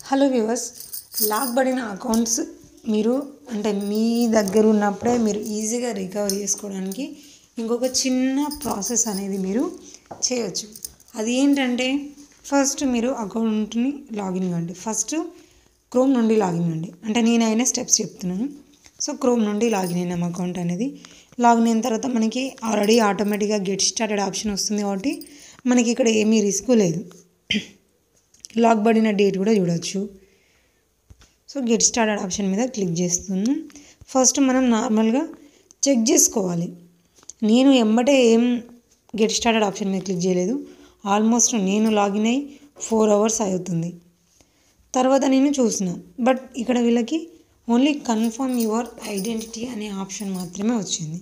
hello viewers lock పడిన accounts మీరు అంటే మీ దగ్గర ఉన్నప్పుడే మీరు ఈజీగా రికవర్ చేసుకోవడానికి ఇంకొక చిన్న ప్రాసెస్ అనేది మీరు చేయొచ్చు అది ఏంటంటే ఫస్ట్ మీరు అకౌంట్ని లాగిన్ కండి ఫస్ట్ క్రోమ్ నుండి లాగిన్ కండి అంటే నేను అయిన స్టెప్స్ చెప్తున్నాను సో క్రోమ్ నుండి లాగిన్ అయినాం అకౌంట్ అనేది లాగిన్ అయిన తర్వాత మనకి ఆల్రెడీ ఆటోమేటిక్గా గెట్ స్టార్టెడ్ ఆప్షన్ వస్తుంది కాబట్టి మనకి ఇక్కడ ఏమీ రిస్క్ లేదు లాక్ పడిన డేట్ కూడా చూడొచ్చు సో గెట్ స్టార్టెడ్ ఆప్షన్ మీద క్లిక్ చేస్తున్నాం ఫస్ట్ మనం నార్మల్గా చెక్ చేసుకోవాలి నేను ఎంబటే ఏం గెట్ స్టార్టెడ్ ఆప్షన్ మీద క్లిక్ చేయలేదు ఆల్మోస్ట్ నేను లాగిన్ అయ్యి ఫోర్ అవర్స్ అవుతుంది తర్వాత నేను చూసిన బట్ ఇక్కడ వీళ్ళకి ఓన్లీ కన్ఫర్మ్ యువర్ ఐడెంటిటీ అనే ఆప్షన్ మాత్రమే వచ్చింది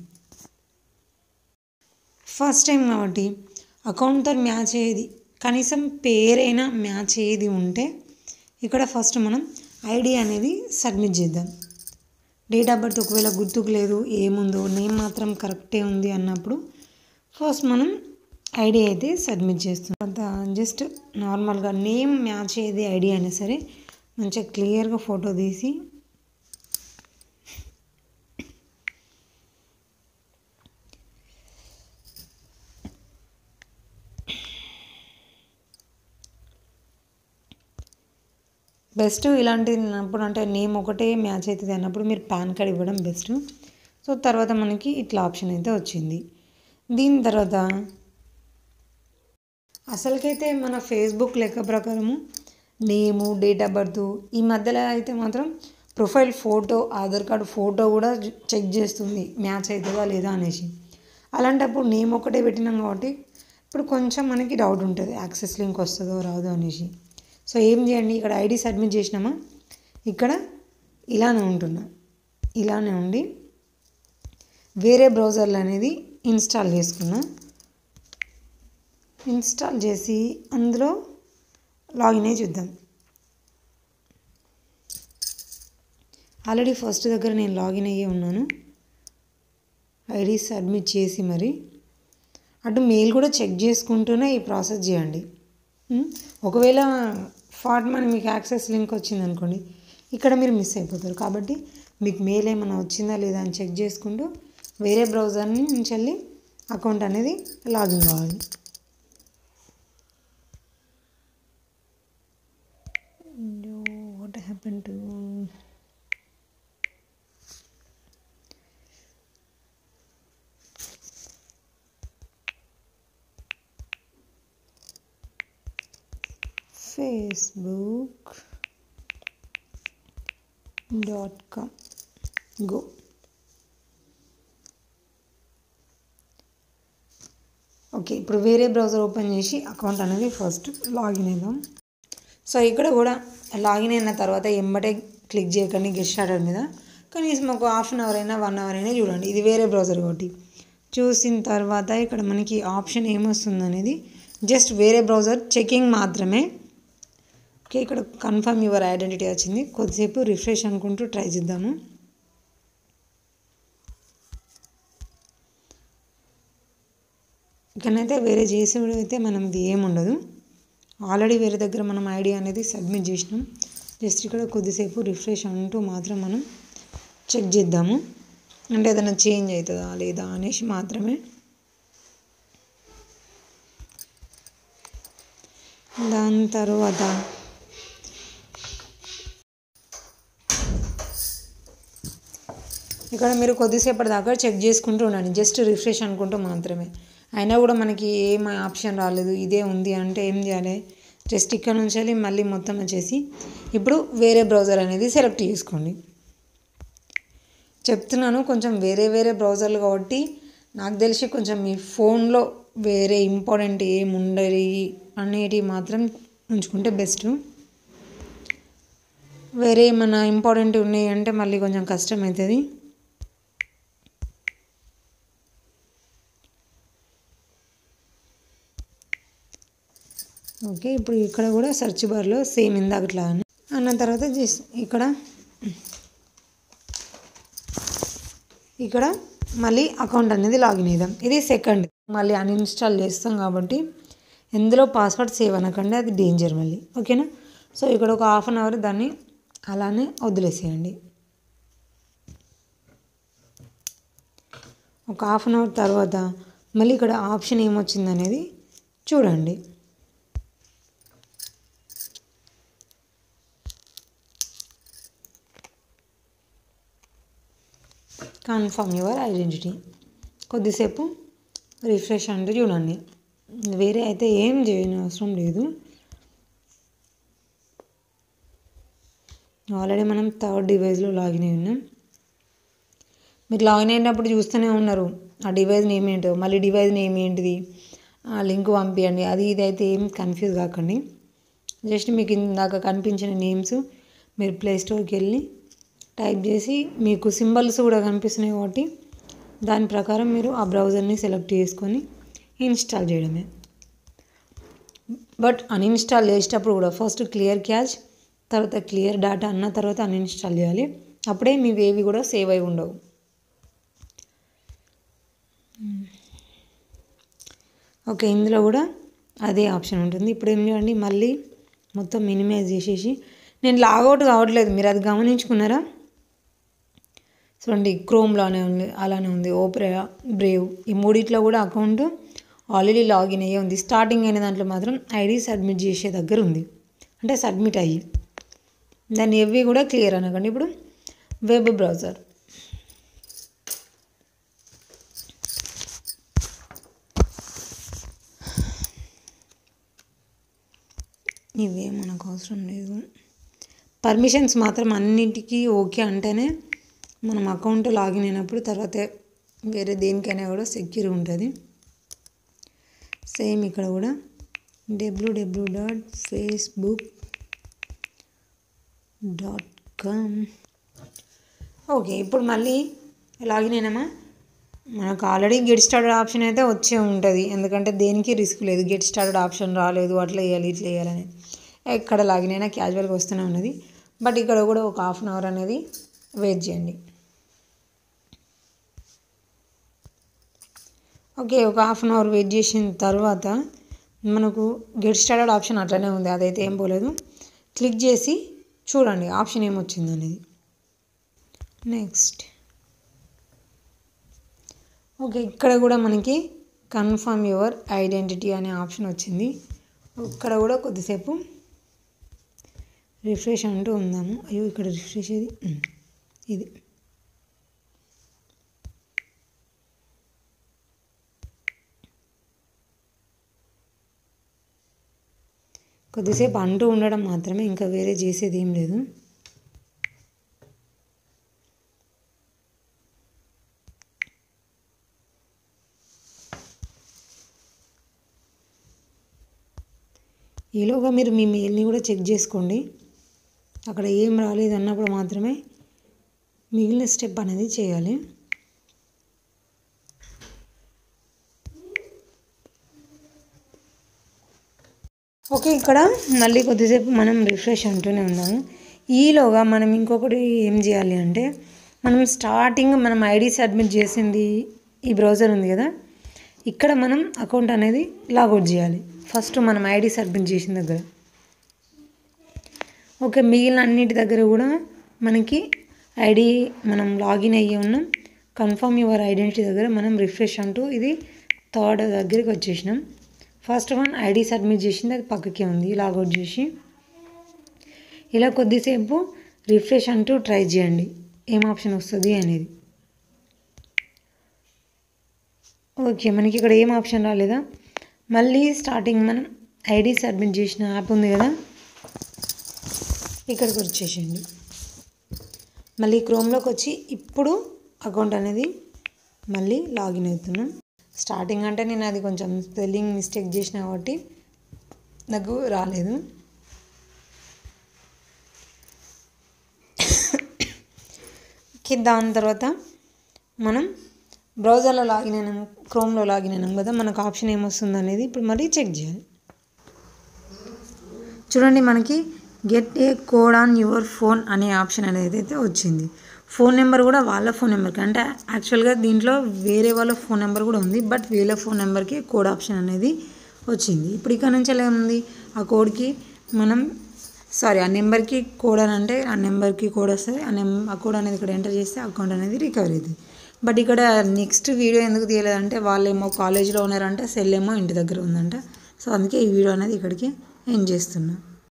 ఫస్ట్ టైం కాబట్టి అకౌంట్తో మ్యాచ్ అయ్యేది కనీసం పేరైనా మ్యాచ్ అయ్యేది ఉంటే ఇక్కడ ఫస్ట్ మనం ఐడి అనేది సబ్మిట్ చేద్దాం డేట్ ఆఫ్ బర్త్ ఒకవేళ గుర్తుకు లేదు ఏముందో నేమ్ మాత్రం కరెక్టే ఉంది అన్నప్పుడు ఫస్ట్ మనం ఐడి అయితే సబ్మిట్ చేస్తాం అంత జస్ట్ నార్మల్గా నేమ్ మ్యాచ్ అయ్యేది ఐడి అయినా సరే మంచిగా క్లియర్గా ఫోటో తీసి బెస్ట్ ఇలాంటి అప్పుడు అంటే నేమ్ ఒకటే మ్యాచ్ అవుతుంది అన్నప్పుడు మీరు పాన్ కార్డ్ ఇవ్వడం బెస్ట్ సో తర్వాత మనకి ఇట్లా ఆప్షన్ అయితే వచ్చింది దీని తర్వాత అసలుకైతే మన ఫేస్బుక్ లెక్క ప్రకారము నేము డేట్ ఆఫ్ బర్త్ ఈ మధ్యలో అయితే మాత్రం profile photo Aadhaar card photo కూడా చెక్ చేస్తుంది మ్యాచ్ అవుతుందా లేదా అనేసి అలాంటప్పుడు నేమ్ ఒకటే పెట్టినాం కాబట్టి ఇప్పుడు కొంచెం మనకి డౌట్ ఉంటుంది యాక్సెస్ లింక్ వస్తుందో రాదో అనేసి సో ఏం చేయండి ఇక్కడ ఐడి సబ్మిట్ చేసినామా ఇక్కడ ఇలానే ఉంటున్నా ఇలానే ఉండి వేరే బ్రౌజర్లు అనేది ఇన్స్టాల్ చేసుకున్నా ఇన్స్టాల్ చేసి అందులో లాగిన్ అయ్యి చూద్దాం ఆల్రెడీ ఫస్ట్ దగ్గర నేను లాగిన్ అయ్యే ఉన్నాను ఐడి సబ్మిట్ చేసి మరి అటు మెయిల్ కూడా చెక్ చేసుకుంటూనే ఈ ప్రాసెస్ చేయండి ఒకవేళ ఫాట్ మనీ మీకు యాక్సెస్ లింక్ వచ్చింది అనుకోండి ఇక్కడ మీరు మిస్ అయిపోతారు కాబట్టి మీకు మెయిల్ ఏమైనా వచ్చిందా లేదా అని చెక్ చేసుకుంటూ వేరే బ్రౌజర్ని నుంచి వెళ్ళి అకౌంట్ అనేది లాగిన్ కావాలి what happen to Facebook dot com go okay ఇప్పుడు వేరే బ్రౌజర్ ఓపెన్ చేసి అకౌంట్ అనేది ఫస్ట్ లాగిన్ అయిదాం సో ఇక్కడ కూడా లాగిన్ అయిన తర్వాత ఎంబటే క్లిక్ చేయకండి గెస్ట్ స్టార్టర్ మీద కనీసం ఒక హాఫ్ అన్ అవర్ అయినా వన్ అవర్ అయినా చూడండి ఇది వేరే బ్రౌజర్ కాబట్టి చూసిన తర్వాత ఇక్కడ మనకి ఆప్షన్ ఏమొస్తుంది అనేది జస్ట్ వేరే బ్రౌజర్ చెకింగ్ మాత్రమే ఓకే ఇక్కడ కన్ఫర్మ్ యువర్ ఐడెంటిటీ వచ్చింది కొద్దిసేపు రిఫ్రెష్ అనుకుంటూ ట్రై చేద్దాము ఇక్కడనైతే వేరే చేసేవాడు అయితే మనది ఏముండదు ఆల్రెడీ వేరే దగ్గర మనం ఐడి అనేది సబ్మిట్ చేసినాం జస్ట్ ఇక్కడ కొద్దిసేపు రిఫ్రెష్ అంటూ మాత్రం మనం చెక్ చేద్దాము అంటే ఏదైనా చేంజ్ అవుతుందా లేదా అనేసి మాత్రమే దాని తర్వాత ఇక్కడ మీరు కొద్దిసేపటి దాకా చెక్ చేసుకుంటూ ఉండండి జస్ట్ రిఫ్రెష్ అనుకుంటూ మాత్రమే అయినా కూడా మనకి ఏం ఆప్షన్ రాలేదు ఇదే ఉంది అంటే ఏం చేయాలి జస్ట్ ఇక్కడ నుంచి వెళ్ళి మళ్ళీ మొత్తం వచ్చేసి ఇప్పుడు వేరే బ్రౌజర్ అనేది సెలెక్ట్ చేసుకోండి చెప్తున్నాను కొంచెం వేరే వేరే బ్రౌజర్లు కాబట్టి నాకు తెలిసి కొంచెం మీ ఫోన్లో వేరే ఇంపార్టెంట్ ఏం ఉండదు అనేటివి మాత్రం ఉంచుకుంటే బెస్ట్ వేరే ఏమైనా ఇంపార్టెంట్ ఉన్నాయి అంటే మళ్ళీ కొంచెం కష్టం అవుతుంది ఓకే ఇప్పుడు ఇక్కడ కూడా సెర్చ్ బార్లో సేమ్ ఇందాకట్లా అన్న తర్వాత జస్ట్ ఇక్కడ ఇక్కడ మళ్ళీ అకౌంట్ అనేది లాగిన్ అవుదాం ఇది సెకండ్ మళ్ళీ అన్ఇన్స్టాల్ చేస్తాం కాబట్టి ఎందులో పాస్వర్డ్ సేవ్ అనకండి అది డేంజర్ మళ్ళీ ఓకేనా సో ఇక్కడ ఒక హాఫ్ అన్ అవర్ దాన్ని అలానే వదిలేసేయండి ఒక హాఫ్ అన్ అవర్ తర్వాత మళ్ళీ ఇక్కడ ఆప్షన్ ఏమొచ్చింది అనేది చూడండి కన్ఫర్మ్ యువర్ ఐడెంటిటీ కొద్దిసేపు రిఫ్రెష్ అంటే చూడండి వేరే అయితే ఏం చేయని అవసరం లేదు ఆల్రెడీ మనం థర్డ్ డివైస్లో లాగిన్ అయి ఉన్నాం మీరు లాగిన్ అయినప్పుడు చూస్తూనే ఉన్నారు ఆ డివైస్ నేమ్ ఏంటో మళ్ళీ డివైస్ నేమ్ ఏంటిది ఆ లింక్ పంపించండి అది ఇది అయితే ఏం కన్ఫ్యూజ్ కాకండి జస్ట్ మీకు ఇందాక కనిపించిన నేమ్స్ మీరు ప్లే స్టోర్కి వెళ్ళి టైప్ చేసి మీకు సింబల్స్ కూడా కనిపిస్తున్నాయి కాబట్టి దాని ప్రకారం మీరు ఆ బ్రౌజర్ని సెలెక్ట్ చేసుకొని ఇన్స్టాల్ చేయడమే బట్ అన్ఇన్స్టాల్ చేసేటప్పుడు కూడా ఫస్ట్ క్లియర్ క్యాచ్ తర్వాత క్లియర్ డేటా అన్న తర్వాత అన్ఇన్స్టాల్ చేయాలి అప్పుడే మీవి ఏవి కూడా సేవ్ అయి ఉండవు ఓకే ఇందులో కూడా అదే ఆప్షన్ ఉంటుంది ఇప్పుడు ఏం చేయండి మళ్ళీ మొత్తం మినిమైజ్ చేసేసి నేను లాగౌట్ కావట్లేదు మీరు అది గమనించుకున్నారా చూడండి క్రోమ్లోనే ఉంది అలానే ఉంది ఓపెరా బ్రేవ్ ఈ మూడిట్లో కూడా అకౌంట్ ఆల్రెడీ లాగిన్ అయ్యే ఉంది స్టార్టింగ్ అయిన దాంట్లో మాత్రం ఐడి సబ్మిట్ చేసే దగ్గర ఉంది అంటే సబ్మిట్ అయ్యి దాన్ని ఎవి కూడా క్లియర్ అనకండి ఇప్పుడు వెబ్ బ్రౌజర్ ఇవే మనకు అవసరం లేదు పర్మిషన్స్ మాత్రం అన్నింటికి ఓకే అంటేనే మనం అకౌంట్ లాగిన్ అయినప్పుడు తర్వాత వేరే దేనికైనా కూడా సెక్యూర్ ఉంటుంది సేమ్ ఇక్కడ కూడా W W dot Facebook dot com okay ఇప్పుడు మళ్ళీ లాగిన్ అయినామా మనకు ఆల్రెడీ గెట్ స్టార్టెడ్ ఆప్షన్ అయితే వచ్చే ఉంటుంది ఎందుకంటే దేనికి రిస్క్ లేదు గెట్ స్టార్టెడ్ ఆప్షన్ రాలేదు అట్లా వేయాలి ఇట్లా వేయాలని ఎక్కడ లాగిన్ అయినా క్యాజువల్గా వస్తూనే ఉన్నది బట్ ఇక్కడ కూడా ఒక హాఫ్ అన్ అవర్ అనేది వెయిట్ చేయండి ఓకే ఒక హాఫ్ అన్ అవర్ వెయిట్ చేసిన తర్వాత మనకు గెట్ స్టార్టెడ్ ఆప్షన్ అట్లనే ఉంది అదైతే ఏం పోలేదు క్లిక్ చేసి చూడండి ఆప్షన్ ఏమొచ్చింది అనేది నెక్స్ట్ ఓకే ఇక్కడ కూడా మనకి కన్ఫర్మ్ యువర్ ఐడెంటిటీ అనే ఆప్షన్ వచ్చింది ఇక్కడ కూడా కొద్దిసేపు రిఫ్రెష్ అంటూ ఉందాము అయ్యో ఇక్కడ రిఫ్రెష్ ఇది ఉమ్, ఇది కొద్దిసేపు అంటూ ఉండడం మాత్రమే ఇంకా వేరే చేసేది ఏం లేదు ఈలోగా మీరు మీ మెయిల్ని కూడా చెక్ చేసుకోండి అక్కడ ఏం రాలేదు అన్నప్పుడు మాత్రమే మిగిలిన స్టెప్ అనేది చేయాలి ఓకే ఇక్కడ మళ్ళీ కొద్దిసేపు మనం రిఫ్రెష్ అంటూనే ఉన్నాము ఈలోగా మనం ఇంకొకటి ఏం చేయాలి అంటే మనం స్టార్టింగ్ మనం ఐడి సబ్మిట్ చేసింది ఈ బ్రౌజర్ ఉంది కదా ఇక్కడ మనం అకౌంట్ అనేది లాగౌట్ చేయాలి ఫస్ట్ మనం ఐడి సబ్మిట్ చేసిన దగ్గర ఓకే మిగిలిన అన్నిటి దగ్గర కూడా మనకి ఐడి మనం లాగిన్ అయ్యి ఉన్నాం కన్ఫర్మ్ యువర్ ఐడెంటిటీ దగ్గర మనం రిఫ్రెష్ అంటూ ఇది థర్డ్ దగ్గరికి వచ్చేసినాం ఫస్ట్ వన్ ఐడి సబ్మిట్ చేసింది అది పక్కకే ఉంది లాగౌట్ చేసి ఇలా కొద్దిసేపు రిఫ్రెష్ అంటూ ట్రై చేయండి ఏం ఆప్షన్ వస్తుంది అనేది ఓకే మనకి ఇక్కడ ఏం ఆప్షన్ రాలేదా మళ్ళీ స్టార్టింగ్ మనం ఐడి సబ్మిట్ చేసిన యాప్ ఉంది కదా ఇక్కడికి వచ్చేసేయండి మళ్ళీ క్రోమ్లోకి వచ్చి ఇప్పుడు అకౌంట్ అనేది మళ్ళీ లాగిన్ అవుతున్నాం స్టార్టింగ్ అంటే నేను అది కొంచెం స్పెల్లింగ్ మిస్టేక్ చేసిన కాబట్టి నాకు రాలేదు ఓకే దాని తర్వాత మనం బ్రౌజర్లో లాగిన్ అయినాం క్రోమ్లో లాగిన్ అయినాం కదా మనకు ఆప్షన్ ఏమొస్తుంది అనేది ఇప్పుడు మళ్ళీ చెక్ చేయాలి చూడండి మనకి get a code on your phone అనే ఆప్షన్ అనేది అయితే వచ్చింది ఫోన్ నెంబర్ కూడా వాళ్ళ ఫోన్ నెంబర్కి అంటే యాక్చువల్గా దీంట్లో వేరే వాళ్ళ ఫోన్ నెంబర్ కూడా ఉంది బట్ వీళ్ళ ఫోన్ నెంబర్కి కోడ్ ఆప్షన్ అనేది వచ్చింది ఇప్పుడు ఇక్కడ నుంచి ఎలా ఉంది ఆ కోడ్కి మనం సారీ ఆ నెంబర్కి కోడ్ అని అంటే ఆ నెంబర్కి కోడ్ వస్తుంది ఆ నెం ఆ కోడ్ అనేది ఇక్కడ ఎంటర్ చేస్తే అకౌంట్ అనేది రికవర్ అవుతుంది బట్ ఇక్కడ నెక్స్ట్ వీడియో ఎందుకు తీయలేదంటే వాళ్ళేమో కాలేజ్లో ఉన్నారంట సెల్ ఏమో ఇంటి దగ్గర ఉందంట సో అందుకే ఈ వీడియో అనేది ఇక్కడికి ఎండ్ చేస్తున్నా